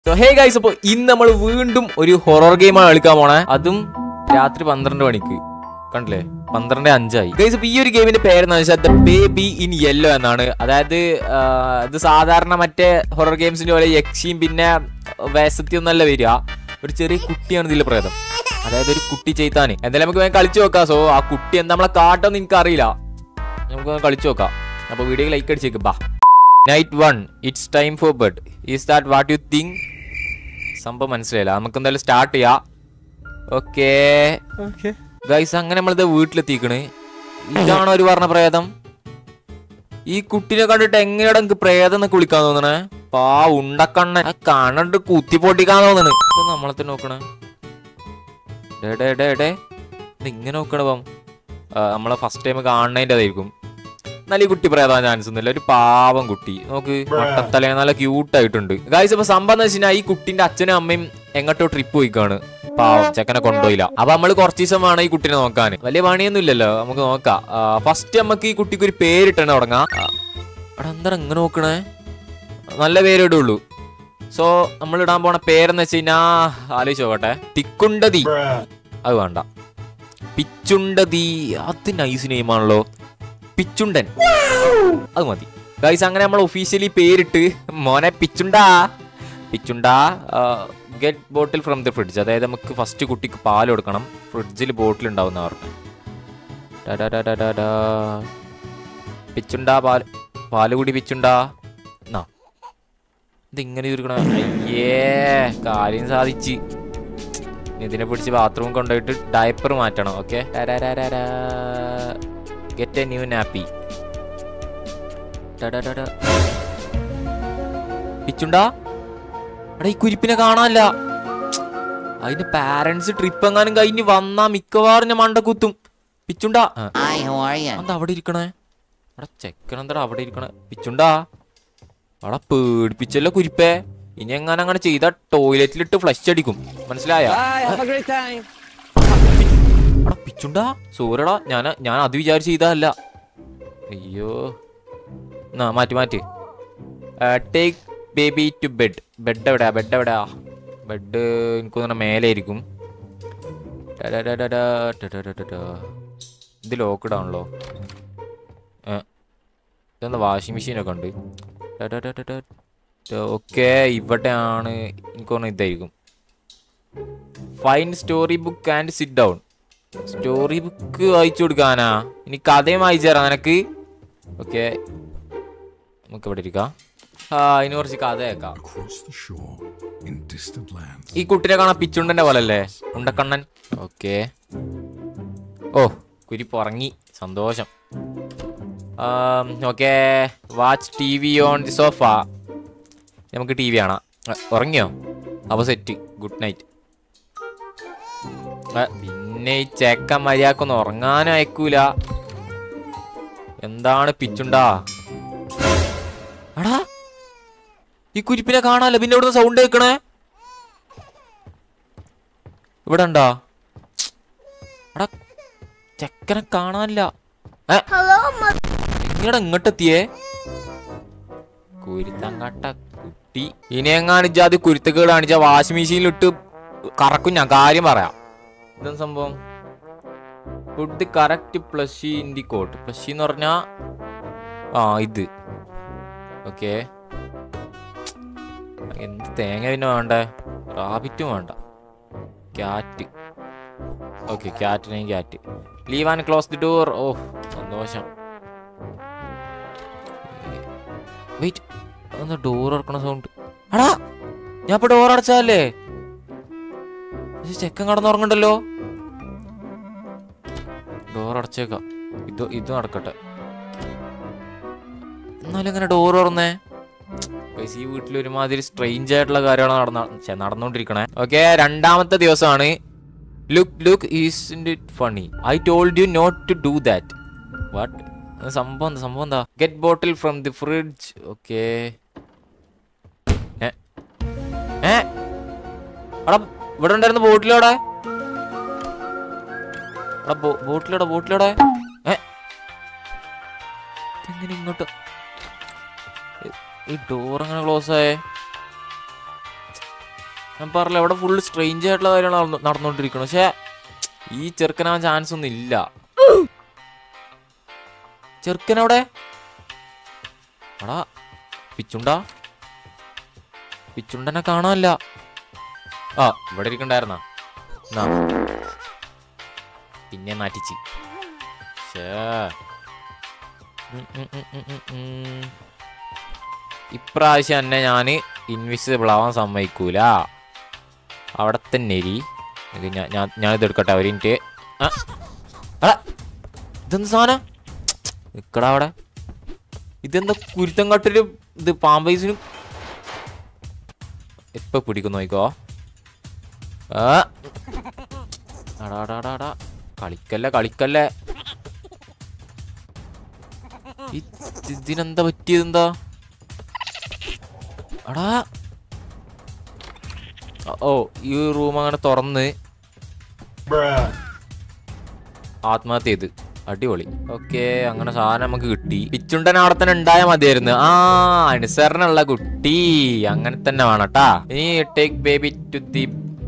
Hey guys അപ്പോൾ ഇന്ന് നമ്മൾ വീണ്ടും ഒരു ഹൊറർ ഗെയിമാണ് കളിക്കാൻ പോണേ അതും രാത്രി പന്ത്രണ്ട് മണിക്ക് കണ്ടില്ലേ പന്ത്രണ്ട് അഞ്ചായി ഗൈസ് ഇപ്പൊ ഈ ഒരു ഗെയിമിന്റെ പേരെന്ന് വെച്ചാൽ ദ ബേബി ഇൻ യെല്ലോ എന്നാണ് അതായത് ആ, ഇത് സാധാരണ മറ്റേ ഹൊറർ ഗെയിംസിന്റെ പോലെ യക്ഷിയും പിന്നെ വേസത്തിയും ഒന്നല്ല വരിക ഒരു ചെറിയ കുട്ടിയാണ് ഇതിൽ പ്രേതം അതായത് ഒരു കുട്ടി ചെയ്താന് എന്തായാലും നമുക്ക് വേഗം കളിച്ചു നോക്കാം സോ ആ കുട്ടി എന്താ നമ്മളെ കാട്ടൊന്നും എനിക്ക് അറിയില്ല നമുക്ക് കളിച്ചു നോക്കാം അപ്പൊ വീഡിയോ ലൈക്ക് അടിച്ചേക്ക് ബാ night one it's time for bed is that what you think സംഭവം മനസ്സിലായില്ല നമുക്ക് എന്തായാലും സ്റ്റാർട്ട് ചെയ്യാം ഓക്കേ ഗൈസ് അങ്ങനെ നമ്മളിത് വീട്ടിലെത്തിക്കണ് ഇതാണോ ഒരു പറഞ്ഞ പ്രേതം ഈ കുട്ടിനെ കണ്ടിട്ട് എങ്ങനെയാണ് എനിക്ക് പ്രേതം എന്നൊക്കെ വിളിക്കാൻ തോന്നണേ പാ ഉണ്ടക്കണ്ണൻ ആ കണ്ണിട്ട് കുത്തി പൊട്ടിക്കാൻ തോന്നണ് ഇത് നമ്മളെ തന്നെ നോക്കണേ ഡേ ഡേ ഡേ ഡേ ഇത് ഇങ്ങനെ നോക്കണ പം നമ്മളെ ഫസ്റ്റ് ടൈം കാണണതിൻ്റെ അതായിരിക്കും നല്ല ഈ കുട്ടി പ്രേതാൻ ചാൻസ് ഒന്നുമില്ല ഒരു പാവം കുട്ടി നോക്ക് മട്ടത്തല നല്ല ക്യൂട്ട് ആയിട്ടുണ്ട് ഗായ്സ് ഇപ്പൊ സംഭവം എന്ന് വെച്ചാൽ ഈ കുട്ടിന്റെ അച്ഛനും അമ്മയും എങ്ങോട്ടോ ട്രിപ്പ് പോയിക്കാണ് പാവം ചെക്കനെ കൊണ്ടുപോയില്ല അപ്പൊ നമ്മള് കുറച്ച് ദിവസം വേണം ഈ കുട്ടിനെ നോക്കാൻ വലിയ പണിയൊന്നും ഇല്ലല്ലോ നമുക്ക് നോക്കാം ഫസ്റ്റ് നമുക്ക് ഈ കുട്ടിക്ക് ഒരു പേരിട്ടാണ് തുടങ്ങാം ആ, എടാ എന്താ ഇങ്ങനെ നോക്കണേ നല്ല പേരിടേ ഉള്ളൂ സോ നമ്മൾ ഇടാൻ പോണ പേരെന്ന് വെച്ച് കഴിഞ്ഞാ ആലോചിച്ച് നോക്കട്ടെ തിക്കുണ്ടതി അത് വേണ്ട പിച്ചുണ്ടതി അത് നൈസ് നെയിമാണല്ലോ പിച്ചുണ്ടൻ അത് മതി ഗൈസ് അങ്ങനെ നമ്മൾ ഒഫീഷ്യലി പേരിട്ട് മോനെ പിച്ചുണ്ടാ പിച്ചുണ്ടാ get bottle from the fridge അതായത് നമുക്ക് ഫസ്റ്റ് കുട്ടിക്ക് പാൽ കൊടുക്കണം ഫ്രിഡ്ജിൽ ബോട്ടിൽ ഉണ്ടാവുന്ന പറഞ്ഞു പിച്ചുണ്ടാ പാൽ പാല് കൂടി പിച്ചുണ്ടാ എന്നാ ഇതിങ്ങനെ തീർക്കണ അയ്യേ കാര്യം സാധിച്ച് ഇനി ഇതിനെ പിടിച്ച് ബാത്റൂം കൊണ്ടുപോയിട്ട് ഡയപ്പർ മാറ്റണം okay get a new nappy പിച്ചുണ്ടാ എടാ ഈ കുരിപ്പിനെ കാണാനില്ല അതിന്റെ പാരന്റ്സ് ട്രിപ്പ് എങ്ങാനും കഴിഞ്ഞ് വന്നാ മിക്കവാറും ഞാൻ മണ്ട കുത്തും പിച്ചുണ്ടാ ആ, Hi, how are you? എന്താ അവിടെ ഇരിക്കണേ എടാ ചെക്കൻ എന്താടാ അവിടെ ഇരിക്കണേ പിച്ചുണ്ടാ അവിടെ പേടിപ്പിച്ചല്ലോ കുരിപ്പേ ഇനി എങ്ങനെ അങ്ങനെ ചെയ്ത ടോയ്ലറ്റിലിട്ട് ഫ്ലഷ് അടിക്കും മനസ്സിലായ Bye, have a great time. എടാ പിച്ചുണ്ടാ സൂര്യടാ ഞാൻ ഞാൻ അത് വിചാരിച്ച് ചെയ്തതല്ല അയ്യോ എന്നാ മാറ്റി മാറ്റി take baby to bed bed എവിടെയാ ബെഡ് എവിടെയാ ബെഡ് എനിക്ക് തോന്നുന്ന മേലെ ആയിരിക്കും ടടടടടാ, ടടടടടാ. ഇത് ലോക്ക്ഡ് ആണല്ലോ ഏ, ഇതെന്താ വാഷിംഗ് മെഷീനൊക്കെ ഉണ്ട് ഓക്കെ ഇവിടെയാണ് എനിക്ക് തോന്നുന്നു ഇതായിരിക്കും find story book and sit down story book വായിച്ചു കൊടുക്കാനാ ഇനി കഥയും വായിച്ചു തരാം നിനക്ക് ഓക്കെ നമുക്ക് ഇവിടെ ഇരിക്കാം ആ ഇനി കുറച്ച് കഥ കേൾക്കാം across the shore in distant lands. ഈ കുട്ടിനെ കാണാൻ പിച്ചുണ്ടന്റെ പോലല്ലേ ഉണ്ടക്കണ്ണൻ ഓക്കെ ഓ കുരിപ്പ് ഉറങ്ങി സന്തോഷം okay watch T V on the sofa നമുക്ക് ടി വി കാണാം ആ, ഉറങ്ങിയോ അപ്പോൾ സെറ്റ് ഗുഡ് നൈറ്റ് പിന്നെ ഈ ചെക്കൻ മര്യാദക്കൊന്നും ഉറങ്ങാനും അയക്കൂല എന്താണ് പിച്ചുണ്ടാ എടാ ഈ കുരിപ്പിനെ കാണാല്ലോ പിന്നെ ഇവിടുന്ന് സൗണ്ട് കേൾക്കണേ ഇവിടെ ഉണ്ടോ എടാ ചെക്കനെ കാണാനില്ല ഏ എങ്ങടെ ഇങ്ങോട്ടെത്തിയേ കുരുത്തങ്ങട്ട കുട്ടി ഇനി എങ്ങാനും ഇജ്ജ് കുരുത്തക്കേട് കാണിച്ച വാഷിംഗ് മെഷീനിലിട്ട് കറക്കും ഞാൻ കാര്യം പറയാം ഇതെന്താ സംഭവം put the correct plushie in the cot plushie എന്ന് പറഞ്ഞാ ആ ഇത് ഓക്കെ എന്ത് തേങ്ങ പിന്നെ വേണ്ടേ റാബിറ്റും വേണ്ട ക്യാറ്റ് ഓക്കെ ക്യാറ്റിനെയും cat leave and close the door ഓ സന്തോഷം വെയിറ്റ് ഒന്ന് ഡോർ തുറക്കണ സൗണ്ട് അടാ ഞാൻ ഇപ്പൊ ഡോർ അടച്ചതല്ലേ ഇത് ചെക്കൻ കടന്നുറങ്ങണ്ടല്ലോ ഡോർ അടച്ചേക്കാം ഇത് ഇത് നടക്കട്ടെ എന്നാലും എങ്ങനെ ഡോർ തുറന്നേ ഗൈസ്, ഈ വീട്ടിൽ ഒരുമാതിരി സ്ട്രെയിഞ്ച് ആയിട്ടുള്ള കാര്യമാണ് നടന്ന ഛെ, നടന്നുകൊണ്ടിരിക്കണേ ഓക്കെ രണ്ടാമത്തെ ദിവസമാണ് look look is it funny I told you not to do that what സംഭവം എന്താ സംഭവം എന്താ get bottle from the fridge okay ഏ എടാ ഇവിടെ ഉണ്ടായിരുന്ന ബോട്ടിലോടെ എടാ ബോട്ടിലോടെ ബോട്ടിലോടെ ഏ ഇതെങ്ങനെ ഇങ്ങോട്ട് ഈ ഡോർ അങ്ങനെ ക്ലോസ് ആയേ ഞാൻ പറഞ്ഞില്ല ഇവിടെ ഫുള്ള് സ്ട്രേഞ്ച് ആയിട്ടുള്ള കാര്യമാണ് നടന്നുകൊണ്ടിരിക്കുന്നത് പക്ഷേ ഈ ചെറുക്കനാവാൻ ചാൻസ് ഒന്നും ഇല്ല ചെറുക്കനവിടെ എടാ പിച്ചുണ്ടാ പിച്ചുണ്ടനെ കാണാനല്ല ആ ഇവിടെ ഇരിക്കണ്ടായിരുന്ന എന്നാ പിന്നെ മാറ്റിച്ച് ശ്ശേ. ഉം, ഉം, ഉം, ഉം, ഉം, ഉം. ഇപ്രാവശ്യം എന്നെ ഞാൻ ഇൻവിസിബിൾ ആവാൻ സമ്മതിക്കൂല അവിടെ തന്നെ ഇരി ഇത് ഞാൻ ഞാൻ ഞാനിത് എടുക്കട്ടെ ഒരു മിനിറ്റ് ആ എടാ, ഇതെന്ത് സാധനം നിക്കടാ അവിടെ ഇതെന്താ കുരുത്തം കട്ടൊരു ഇത് പാമ്പൈസിനും എപ്പ പിടിക്കുന്നു നോക്കോ ആ അടാ അടാ അടാ അടാ കളിക്കല്ലേ കളിക്കല്ലേ ഇത് ഇതിനെന്താ പറ്റിയതെന്താ അടാ ഓ ഈ റൂം അങ്ങനെ തുറന്ന് ആത്മഹത്യ ചെയ്ത് അടിപൊളി ഓക്കെ അങ്ങനെ സാധനം നമുക്ക് കിട്ടി പിച്ചുണ്ടൻ അവിടെ തന്നെ ഉണ്ടായാൽ മതിയായിരുന്നു ആ അനുസരണുള്ള കുട്ടി അങ്ങനെ തന്നെ വേണട്ടാ ഇനി ടേക്ക് ബേബി ടു ദി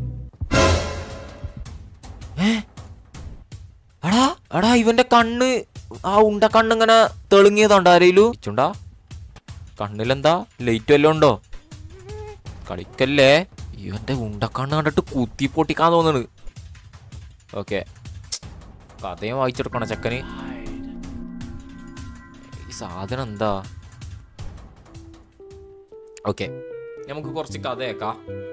എടാ എടാ ഇവന്റെ കണ്ണ് ആ ഉണ്ട കണ്ണ് ഇങ്ങനെ തെളുങ്ങിയതുണ്ടോ ആരെയിലു പിച്ചുണ്ടാ കണ്ണിലെന്താ ലൈറ്റ് വല്ലതും ഉണ്ടോ കളിക്കല്ലേ ഇവന്റെ ഉണ്ടക്കണ്ണ് കണ്ടിട്ട് കുത്തി പൊട്ടിക്കാൻ തോന്നണ് ഓക്കെ കഥയും വായിച്ചെടുക്കണം ചെക്കന് ഈ സാധനം എന്താ ഓക്കെ നമുക്ക് കുറച്ച് കഥ കേക്കാം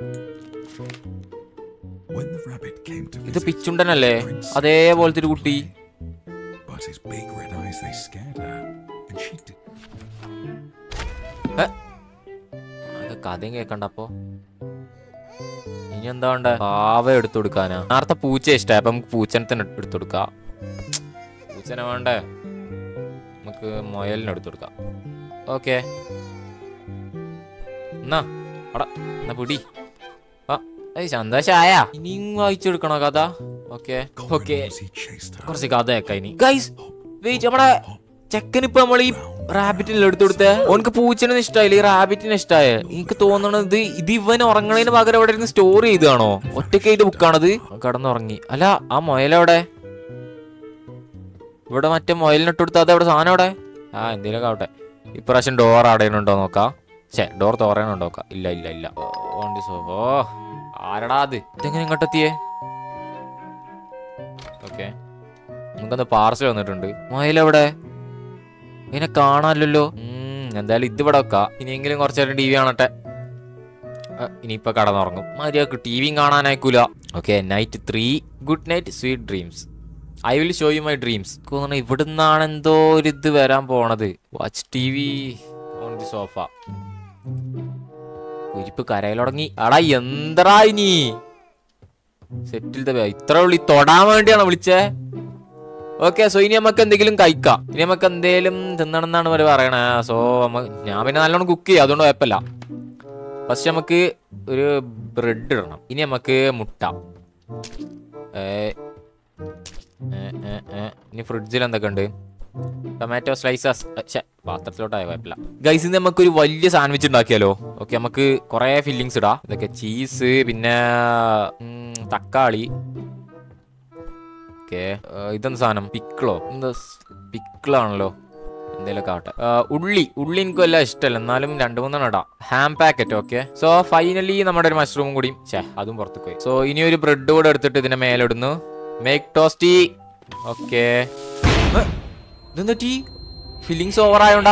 When the rabbit came to ഇത് visit, പിച്ചുണ്ടനല്ലേ അതേപോലത്തെ ഒരു കുട്ടി but his big red eyes they scared her, and she did. അത് കഥയും കേക്കണ്ട അപ്പൊ ഇനി എന്താ വേണ്ട പാവ എടുത്തു കൊടുക്കാനാ നേരത്തെ പൂച്ച ഇഷ്ടമായി അപ്പൊ നമുക്ക് പൂച്ചനെ തന്നെ എടുത്തു കൊടുക്കാം പൂച്ചനെ വേണ്ടേ നമുക്ക് മുയലിനെ എടുത്തു കൊടുക്കാം ഓക്കെ എന്നാ അടാ എന്നാ പിടി ആ ഏയ് സന്തോഷായ ഇനിയും വായിച്ചു കൊടുക്കണോ കഥ okay okay As he chased her, കുറച്ച് കഥ കേക്കാം ഇനി ഗൈസ് വെയിറ്റ് നമ്മുടെ ചെക്കന് ഇപ്പൊ നമ്മൾ ഈ റാബിറ്റിനെ എടുത്തു കൊടുത്തേ ഓനക്ക് പൂച്ചനെ ഇഷ്ടമായില്ല ഈ റാബിറ്റിനെ ഇഷ്ടമായ എനിക്ക് തോന്നണത് ഇത് ഇവൻ ഉറങ്ങണതിന് പകരം അവിടെ ഇരുന്ന് സ്റ്റോർ ചെയ്താണോ ഒറ്റയ്ക്ക് എഴുതി ബുക്കാണത് കടന്നുറങ്ങി അല്ല ആ മുയലെവിടെ ഇവിടെ മറ്റേ മുയലിനിട്ട് കൊടുത്താൽ അത് അവിടെ സാധനം അവിടെ ആ എന്തേലും ആവട്ടെ ഇപ്രാവശ്യം ഡോർ അടയണുണ്ടോ നോക്കാം ഛേ ഡോർ തുറയണുണ്ടോ നോക്കാം ഇല്ല ഇല്ല ഇല്ല ഓ, ഓണ്ടി സോ ഓ ആരടാ അത് ഇതെങ്ങനെ ഇങ്ങോട്ടെത്തിയേ ഓക്കെ നമുക്കൊന്ന് പാർസൽ വന്നിട്ടുണ്ട് മയിലെവിടെ ഇതിനെ കാണാനില്ലല്ലോ ഉം, എന്തായാലും ഇത് ഇവിടെ വെക്കാം ഇനിയെങ്കിലും കുറച്ചു നേരം ടി വി കാണട്ടെ ആ, ഇനിയിപ്പോ കടന്നുറങ്ങും മര്യാദക്ക് ടി വിയും കാണാനായിക്കൂല okay night three good night sweet dreams I will show you my dreams തോന്നണ ഇവിടുന്നാണ് എന്തോ ഒരു ഇത് വരാൻ പോണത് watch T V on the sofa കുരിപ്പ് കരയിലുടങ്ങി അടാ എന്തടാ ഇനി സെറ്റിൽ ഇത്ര ഉള്ളി തൊടാൻ വേണ്ടിയാണോ വിളിച്ചേ ഓക്കെ സോ ഇനി നമുക്ക് എന്തെങ്കിലും കഴിക്കാം ഇനി നമുക്ക് എന്തെങ്കിലും തിന്നണം എന്നാണ് ഇവര് പറയണേ സോ ഞാൻ പിന്നെ നല്ലോണം കുക്ക് ചെയ്യാം അതുകൊണ്ട് കുഴപ്പമില്ല ഫസ്റ്റ് നമുക്ക് ഒരു ബ്രെഡ് ഇടണം ഇനി നമുക്ക് മുട്ട ഏ, ഏ, ഏ, ഏ. ഇനി ഫ്രിഡ്ജിൽ എന്തൊക്കെ ഉണ്ട് ടൊമാറ്റോ സ്ലൈസസ് പാത്രത്തിലോട്ടായ കുഴപ്പമില്ല ഗൈസ് ഇന്ന് നമുക്കൊരു വലിയ സാൻഡ്വിച്ച് ഉണ്ടാക്കിയാലോ ഓക്കെ നമുക്ക് കുറെ ഫില്ലിങ്സ് ഇടാം ഇതൊക്കെ ചീസ് പിന്നെ ഉം, തക്കാളി ഓക്കെ ഇതെന്ത് സാധനം പിക്കിളോ എന്താ പിക്കിളാണല്ലോ എന്തേലൊക്കെ ആവട്ടെ ആ, ഉള്ളി ഉള്ളി എനിക്ക് വല്ല ഇഷ്ടമല്ല എന്നാലും രണ്ട് മൂന്നെണ്ണം ഇടാം ham packet okay so finally നമ്മുടെ ഒരു മഷ്റൂം കൂടി ഛേ അതും പുറത്ത് പോയി സോ ഇനി ഒരു ബ്രെഡ് കൂടെ എടുത്തിട്ട് ഇതിന്റെ മേലിടുന്നു മേക്ക് ടോസ്റ്റി ഓക്കെ ഇതെന്താ ടീ ഫില്ലിങ്സ് ഓവർ ആയോണ്ടാ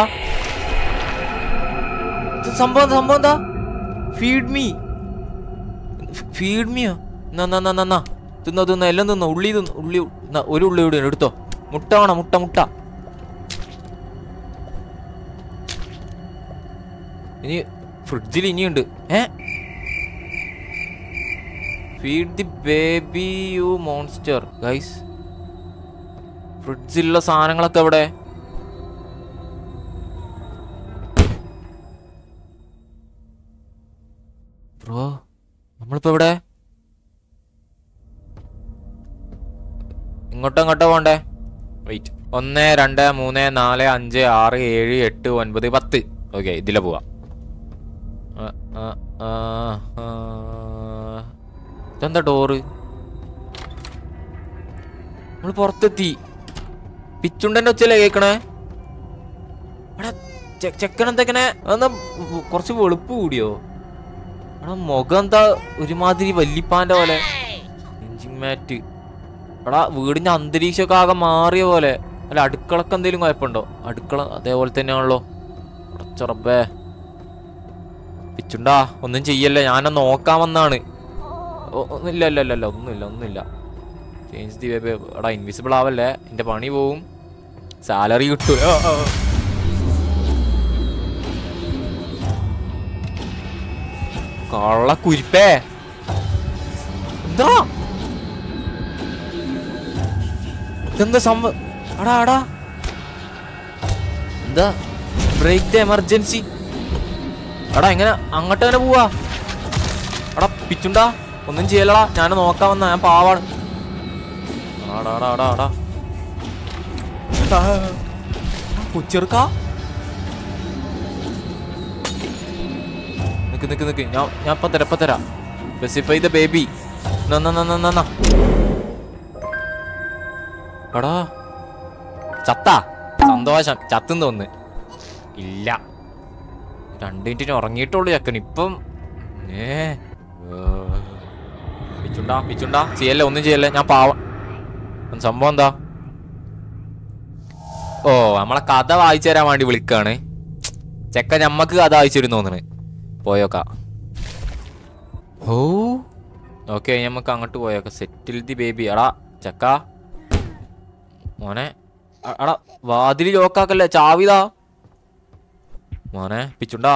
ഇത് സംഭവം എന്താ- സംഭവം എന്താ ഫീഡ് മീ ഫീഡ് മീയോ എന്നാ എന്നാ എന്നാ എന്നാ തിന്നോ തിന്നോ എല്ലാം തിന്നോ ഉള്ളി തിന്നോ ഉള്ളി എന്നാ, ഒരു ഉള്ളി കൂടി എടുത്തോ മുട്ട വേണം മുട്ട മുട്ട ഇനി ഫ്രിഡ്ജിൽ ഇനിയുണ്ട് ഏ feed the baby you monster guys ഫ്രിഡ്ജിലുള്ള സാധനങ്ങളൊക്കെ എവിടെ ബ്രോ നമ്മളിപ്പോ എവിടെ ഇങ്ങോട്ടോ ഇങ്ങോട്ടോ പോണ്ടേ വെയിറ്റ് ഒന്ന് രണ്ട് മൂന്ന് നാല് അഞ്ച് ആറ് ഏഴ് എട്ട് ഒൻപത് പത്ത് ഓക്കെ ഇതിലെ പോവാ ആ, ആ, ആ, ആ. ഇതെന്താ ഡോറ് നമ്മൾ പുറത്തെത്തി പിച്ചുണ്ടന്റെ ഒച്ചല്ലേ കേക്കണേ എടാ ചെ- ചെക്കൻ എന്തൊക്കെ എന്നാ കുറച്ച് വെളുപ്പ് കൂടിയോ എടാ മുഖം എന്താ ഒരുമാതിരി വല്ലിപ്പാന്റെ പോലെ എഞ്ചിങ് മാറ്റ് എടാ വീടിന്റെ അന്തരീക്ഷമൊക്കെ ആകെ മാറിയ പോലെ അല്ല അടുക്കളക്ക് എന്തെങ്കിലും കുഴപ്പമുണ്ടോ അടുക്കള അതേപോലെ തന്നെയാണല്ലോ ചെറബേ പിച്ചുണ്ടാ ഒന്നും ചെയ്യല്ലേ ഞാനൊന്ന് നോക്കാൻ വന്നാണ് ഓ, ഒ- ഇല്ല ഇല്ല ഇല്ല ഇല്ല ഒന്നുമില്ല ഒന്നുമില്ല ചേഞ്ച് ദി വേബ് എടാ ഇൻവിസിബിൾ ആവല്ലേ എന്റെ പണി പോവും സാലറി കിട്ടൂല ആ, ആ, ആ. കള്ള കുരിപ്പേ എന്താ ഇതെന്താ സംഭവം അടാ അടാ എന്താ ബ്രേക്ക് ദ എമർജൻസി എടാ എങ്ങനെ അങ്ങോട്ട് തന്നെ പോവാ എടാ പിച്ചുണ്ടാ ഒന്നും ചെയ്യലടാ ഞാൻ നോക്കാൻ വന്ന ഞാൻ പാവാണ് ആടാ ആടാ ആടാ ആടാ എടാ, കൊച്ചെറുക്കാ നിക്ക് നിക്ക് നിക്ക് ഞാൻ ഞാൻ ഇപ്പൊ തരാം ഇപ്പൊ തരാം സ്പെസിഫൈ ദ ബേബി എടാ ചത്താ സന്തോഷം ചത്തും തോന്ന് ഇല്ല രണ്ട് മിനിറ്റിന് ഉറങ്ങിയിട്ടുള്ളൂ ചക്കൻ ഇപ്പം ഏ ഏ. പിച്ചുണ്ടാ പിച്ചുണ്ടാ ചെയ്യല്ലേ ഒന്നും ചെയ്യല്ലേ ഞാൻ പാവ സംഭവം എന്താ ഓ നമ്മളെ കഥ വായിച്ചു തരാൻ വേണ്ടി വിളിക്കാണ് ചെക്ക ഞമ്മക്ക് കഥ വായിച്ചു തരും തോന്നണ് പോയോക്ക ഓ ഓക്കെ നമുക്ക് അങ്ങോട്ട് പോയോക്ക സെറ്റിൽ ദി ബേബി എടാ ചെക്ക മോനെ അ- എടാ വാതില് ലോക്കാക്കല്ലേ ചാവിതാ മോനെ പിച്ചുണ്ടാ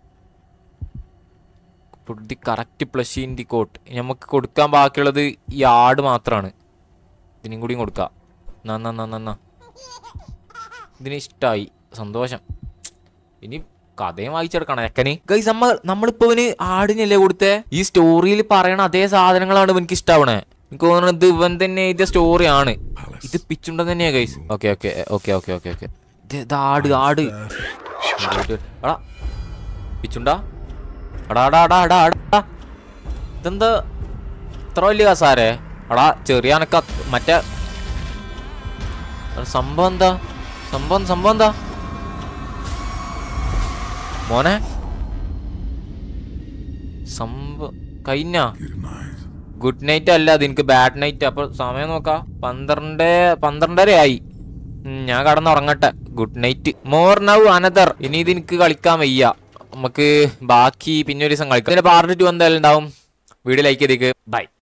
put the correct plush in the cot നമുക്ക് കൊടുക്കാൻ ബാക്കിയുള്ളത് ഈ ആട് മാത്രമാണ് ഇതിനും കൂടിയും കൊടുക്കാം നന്ന നന്ന നന്ന ഇതിന് ഇഷ്ടമായി സന്തോഷം ഇനി കഥയും വായിച്ചെടുക്കണം ചെക്കന് ഗൈസ് നമ്മ നമ്മളിപ്പോ ഇവന് ആടിനല്ലേ കൊടുത്തേ ഈ സ്റ്റോറിയിൽ പറയണ അതേ സാധനങ്ങളാണ് ഇവനിക്ക് ഇഷ്ടാവണേ എനിക്ക് തോന്നുന്നത് ഇത് ഇവൻ തന്നെ എഴുതിയ സ്റ്റോറിയാണ് ഇത് പിച്ചുണ്ട തന്നെയാ guys okay okay okay okay okay okay ഇത് ആട് ആട് എടാ പിച്ചുണ്ടാ എടാ എടാ എടാ എടാ എടാ ഇതെന്താ ഇത്ര വലിയ കസാരേ എടാ ചെറിയ അനക്ക മറ്റേ എടാ, സംഭവം എന്താ സംഭവം സംഭവം എന്താ മോനെ സംഭവം കഴിഞ്ഞ Good night. ഗുഡ് നൈറ്റ് അല്ല അത് എനിക്ക് ബാഡ് നൈറ്റ് അപ്പൊ സമയം നോക്കാം പന്ത്രണ്ട് പന്ത്രണ്ടര ആയി ഉം, ഞാൻ കടന്നുറങ്ങട്ടെ good night more now another ഇനി ഇത് എനിക്ക് കളിക്കാൻ വയ്യ നമുക്ക് ബാക്കി പിന്നെ ഒരു ദിവസം കളിക്കാം ഇതിന്റെ പാർട്ട് ടു എന്തായാലും ഉണ്ടാവും വീഡിയോ ലൈക്ക് ചെയ്തേക്ക് ബൈ